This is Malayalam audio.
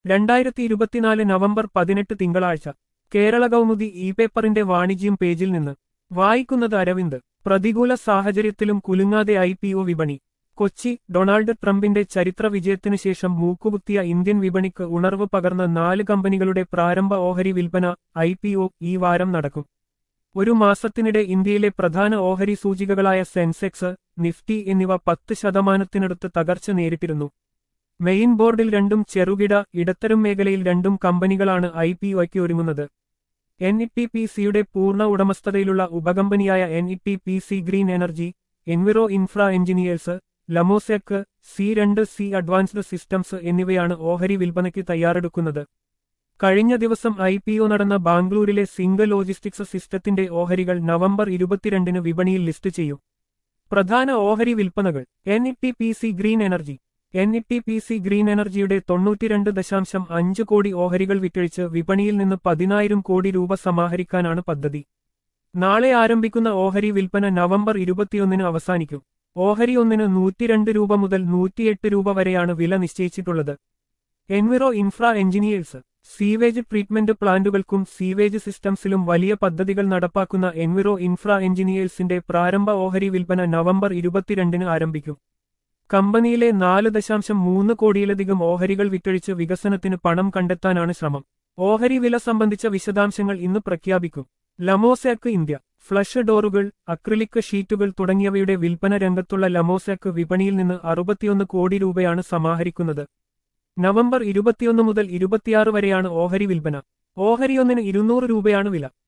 രണ്ടായിരത്തി ഇരുപത്തിനാല് നവംബർ പതിനെട്ട് തിങ്കളാഴ്ച കേരള കൗമുദി ഇ പേപ്പറിന്റെ വാണിജ്യം പേജിൽ നിന്ന് വായിക്കുന്നത് അരവിന്ദ് പ്രതികൂല സാഹചര്യത്തിലും കുലുങ്ങാതെ ഐ പി ഒ വിപണി കൊച്ചി ഡൊണാൾഡ് ട്രംപിന്റെ ചരിത്ര വിജയത്തിനു ശേഷം മൂക്കുകുത്തിയ ഇന്ത്യൻ വിപണിക്ക് ഉണർവ് പകർന്ന നാല് കമ്പനികളുടെ പ്രാരംഭ ഓഹരി വിൽപ്പന ഐ പി ഒ ഈ വാരം നടക്കും ഒരു മാസത്തിനിടെ ഇന്ത്യയിലെ പ്രധാന ഓഹരി സൂചികകളായ സെൻസെക്സ് നിഫ്റ്റി എന്നിവ പത്ത് ശതമാനത്തിനടുത്ത് തകർച്ച നേരിട്ടിരുന്നു മെയിൻ ബോർഡിൽ രണ്ടും ചെറുകിട ഇടത്തരം മേഖലയിൽ രണ്ടും കമ്പനികളാണ് ഐ പി ഒയ്ക്ക് ഒരുങ്ങുന്നത് എൻ ഇ ടി പി സിയുടെ പൂർണ്ണ ഉടമസ്ഥതയിലുള്ള ഉപകമ്പനിയായ N E T P C green energy enviro infra engineers Lamosaic C രണ്ട് സി അഡ്വാൻസ്ഡ് സിസ്റ്റംസ് എന്നിവയാണ് ഓഹരി വിൽപ്പനയ്ക്ക് തയ്യാറെടുക്കുന്നത് കഴിഞ്ഞ ദിവസം ഐ പി ഒ നടന്ന ബാംഗ്ലൂരിലെ സിംഗിൾ ലോജിസ്റ്റിക്സ് സിസ്റ്റത്തിന്റെ ഓഹരികൾ നവംബർ ഇരുപത്തിരണ്ടിന് വിപണിയിൽ ലിസ്റ്റ് ചെയ്യും പ്രധാന ഓഹരി വിൽപ്പനകൾ N E T P C green energy N E T P C green എനർജിയുടെ തൊണ്ണൂറ്റിരണ്ട് ദശാംശം അഞ്ച് കോടി ഓഹരികൾ വിറ്റഴിച്ച് വിപണിയിൽ നിന്ന് പതിനായിരം കോടി രൂപ സമാഹരിക്കാനാണ് പദ്ധതി നാളെ ആരംഭിക്കുന്ന ഓഹരി വിൽപ്പന നവംബർ ഇരുപത്തിയൊന്നിന് അവസാനിക്കും ഓഹരി ഒന്നിന് നൂറ്റിരണ്ട് രൂപ മുതൽ നൂറ്റിയെട്ട് രൂപ വരെയാണ് വില നിശ്ചയിച്ചിട്ടുള്ളത് enviro infra engineers sewage treatment പ്ലാന്റുകൾക്കും സീവേജ് സിസ്റ്റംസിലും വലിയ പദ്ധതികൾ നടപ്പാക്കുന്ന എൻവിറോ ഇൻഫ്ര എഞ്ചിനീയേഴ്സിന്റെ പ്രാരംഭ ഓഹരി വിൽപ്പന നവംബർ ഇരുപത്തിരണ്ടിന് ആരംഭിക്കും കമ്പനിയിലെ നാല് ദശാംശം മൂന്ന് കോടിയിലധികം ഓഹരികൾ വിറ്റഴിച്ച് വികസനത്തിന് പണം കണ്ടെത്താനാണ് ശ്രമം ഓഹരി വില സംബന്ധിച്ച വിശദാംശങ്ങൾ ഇന്ന് പ്രഖ്യാപിക്കും ലമോസാക്ക് ഇന്ത്യ ഫ്ലഷ് ഡോറുകൾ അക്രിലിക് ഷീറ്റുകൾ തുടങ്ങിയവയുടെ വിൽപ്പന രംഗത്തുള്ള ലമോസാക്ക് വിപണിയിൽ നിന്ന് അറുപത്തിയൊന്ന് കോടി രൂപയാണ് സമാഹരിക്കുന്നത് നവംബർ ഇരുപത്തിയൊന്ന് മുതൽ ഇരുപത്തിയാറ് വരെയാണ് ഓഹരി വിൽപ്പന ഓഹരിയൊന്നിന് ഇരുന്നൂറ് രൂപയാണ് വില